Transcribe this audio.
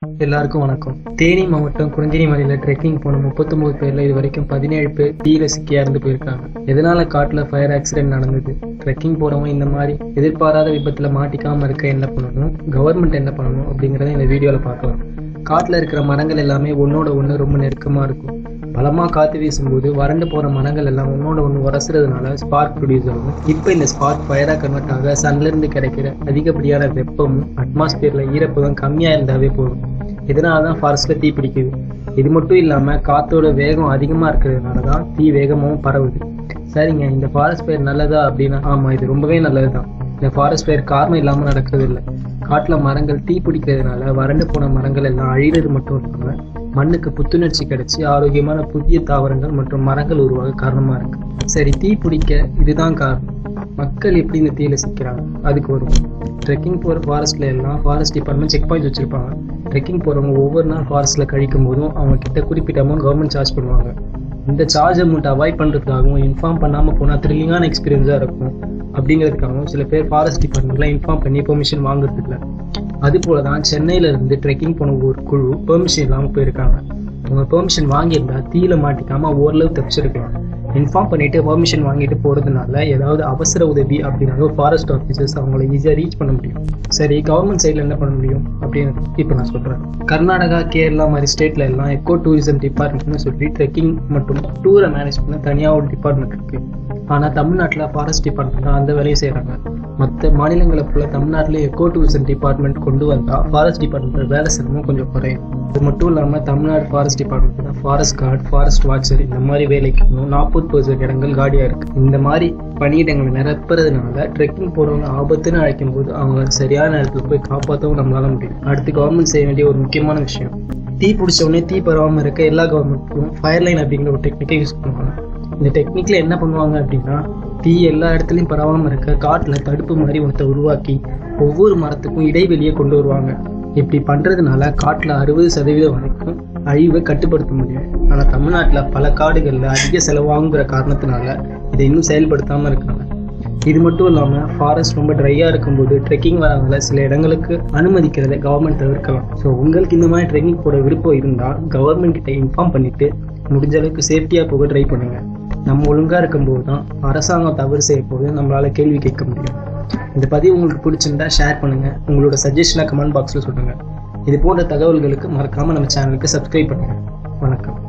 எல்லாருக்கும் வணக்கம் தேனி மாவட்டம் குறிஞ்சினி மலையில ட்ரெக்கிங் போன முப்பத்தொன்பது பேர்ல இது வரைக்கும் பதினேழு பேர் தீயில சிக்கி இறந்து போயிருக்காங்க எதனால காட்டுல ஃபயர் ஆக்சிடென்ட் நடந்தது ட்ரெக்கிங் போறவங்க இந்த மாதிரி எதிர்பாராத விபத்துல மாட்டிக்காம இருக்க என்ன பண்ணணும் கவர்மெண்ட் என்ன பண்ணணும் அப்படிங்கறத இந்த வீடியோல பார்க்கலாம் காட்டுல இருக்கிற மரங்கள் எல்லாமே ஒன்னோட ஒண்ணு ரொம்ப நெருக்கமா இருக்கும் பலமா காத்து வீசும்போது வறண்டு போற மரங்கள் எல்லாம் ஒன்னோட ஒண்ணு உரசுறதுனால ஸ்பார்க் ப்ரொடியூஸ் ஆகும் இப்போ இந்த ஸ்பார்க் ஃபயரா கன்வெர்ட் ஆக சன்ல இருந்து கிடைக்கிற அதிகப்படியான வெப்பமும் அட்மாஸ்பியர்ல ஈரப்பதம் கம்மியா இருந்தாவே போதும் இதனால தான் ஃபாரஸ்ட்ல தீ பிடிக்குது இது மட்டும் இல்லாம காத்தோட வேகம் அதிகமா இருக்கிறதுனால தான் தீ வேகமாவும் பரவுது சரிங்க இந்த ஃபாரஸ்ட் ஃபயர் நல்லதா அப்படின்னா ஆமா இது ரொம்பவே நல்லதுதான் இந்த ஃபாரஸ்ட் ஃபயர் காரணம் இல்லாம நடக்கிறது இல்லை காட்டுல மரங்கள் தீ பிடிக்கிறதுனால வறண்டு போன மரங்கள் எல்லாம் அழிகிறது மட்டும் இல்லாம மண்ணுக்கு புத்துணர்ச்சி கிடைச்சி ஆரோக்கியமான புதிய தாவரங்கள் மற்றும் மரங்கள் உருவாக காரணமா இருக்கு சரி தீ பிடிக்க இதுதான் காரணம் மக்கள் எப்படி இந்த தீயில சிக்கிறாங்க அதுக்கு வரும் ட்ரெக்கிங் போகிற ஃபாரஸ்ட்ல எல்லாம் ஃபாரஸ்ட் டிபார்ட்மெண்ட் செக் பாயிண்ட் வச்சிருப்பாங்க ட்ரெக்கிங் போறவங்க ஒவ்வொரு நாள் ஃபாரஸ்ட்ல கழிக்கும் போதும் அவங்க கிட்ட குறிப்பிட்ட அமௌண்ட் கவர்மெண்ட் சார்ஜ் பண்ணுவாங்க இந்த சார்ஜ் அமௌண்ட் அவாய்ட் பண்றதுக்காகவும் இன்ஃபார்ம் பண்ணாம போனா த்ரில்லிங்கான எக்ஸ்பீரியன்ஸா இருக்கும் அப்படிங்கிறதுக்காகவும் சில பேர் ஃபாரஸ்ட் டிபார்ட்மெண்ட்ல இன்ஃபார்ம் பண்ணி பெர்மிஷன் வாங்குறது இல்லை அது போல தான் சென்னையில இருந்து ட்ரெக்கிங் போன ஒரு குழு பெர்மிஷன் இல்லாம போயிருக்காங்க அவங்க பெர்மிஷன் வாங்கியிருந்தா தீயில மாட்டிக்காம ஓரளவு தப்பிச்சிருக்கலாம் இன்ஃபார்ம் பண்ணிட்டு பெர்மிஷன் வாங்கிட்டு போறதுனால ஏதாவது அவசர உதவி அப்படின்னாலும் ஃபாரஸ்ட் ஆஃபீஸர்ஸ் அவங்கள ஈஸியாக ரீச் பண்ண முடியும் சரி கவர்மெண்ட் சைடில் என்ன பண்ண முடியும் அப்படின்னு இப்போ நான் சொல்றேன் கர்நாடகா கேரளா மாதிரி ஸ்டேட்ல எல்லாம் எக்கோ டூரிசம் டிபார்ட்மெண்ட்னு சொல்லி ட்ரெக்கிங் மற்றும் டூரை மேனேஜ் பண்ண தனியாக ஒரு டிபார்ட்மெண்ட் இருக்கு ஆனா தமிழ்நாட்டில் ஃபாரஸ்ட் டிபார்ட்மெண்ட் தான் அந்த வேலையை செய்றாங்க மற்ற மாநிலங்களை போல தமிழ்நாட்டில் எக்கோ டூரிசம் டிபார்ட்மெண்ட் கொண்டு வந்தா ஃபாரஸ்ட் டிபார்ட்மெண்ட் வேலை சிரமம் கொஞ்சம் குறையும் அது மட்டும் இல்லாம Tamil Nadu forest department forest guard forest watcher இந்த மாதிரி வேலைக்கு இன்னும் நாற்பது பர்சன்ட் இடங்கள் காலியா இருக்கு இந்த மாதிரி பணியிடங்களை நிரப்புறதுனால ட்ரெக்கிங் போறவங்க ஆபத்துன்னு அழைக்கும் போது அவங்க சரியான நேரத்துல போய் காப்பாற்றவும் நம்மளால முடியும் அடுத்து கவர்மெண்ட் செய்ய வேண்டிய ஒரு முக்கியமான விஷயம் தீ பிடிச்ச உடனே தீ பரவாம இருக்க எல்லா கவர்மெண்ட்டும் ஃபயர் லைன் அப்படிங்கிற ஒரு டெக்னிக்கை யூஸ் பண்ணுவாங்க இந்த டெக்னிக்ல என்ன பண்ணுவாங்க அப்படின்னா தீ எல்லா இடத்துலயும் பரவாம இருக்க காட்டுல தடுப்பு மாதிரி ஒருத்த உருவாக்கி ஒவ்வொரு மரத்துக்கும் இடைவெளியை கொண்டு வருவாங்க இப்படி பண்றதுனால காட்டுல அறுபது சதவீதம் வரைக்கும் அழிவை கட்டுப்படுத்த முடியும் ஆனா தமிழ்நாட்டுல பல காடுகள்ல அதிக செலவாகுங்கிற காரணத்தினால இதை இன்னும் செயல்படுத்தாம இருக்காங்க இது மட்டும் இல்லாம ஃபாரஸ்ட் ரொம்ப ட்ரையா இருக்கும்போது ட்ரெக்கிங் வரவங்கள சில இடங்களுக்கு அனுமதிக்கிறதை கவர்மெண்ட் தவிர்க்கலாம் ஸோ உங்களுக்கு இந்த மாதிரி ட்ரெக்கிங் போட விருப்பம் இருந்தா கவர்மெண்ட் கிட்ட இன்ஃபார்ம் பண்ணிட்டு முடிஞ்ச அளவுக்கு சேஃப்டியா போக ட்ரை பண்ணுங்க நம்ம ஒழுங்கா இருக்கும்போது தான் அரசாங்கம் தவறு செய்ய போது நம்மளால கேள்வி கேட்க முடியும் இந்த பதிவு உங்களுக்கு பிடிச்சிருந்தா ஷேர் பண்ணுங்க உங்களோட சஜஷனை கமெண்ட் பாக்ஸ்ல சொல்லுங்க இது போன்ற தகவல்களுக்கு மறக்காம நம்ம சேனலுக்கு சப்ஸ்கிரைப் பண்ணுங்க வணக்கம்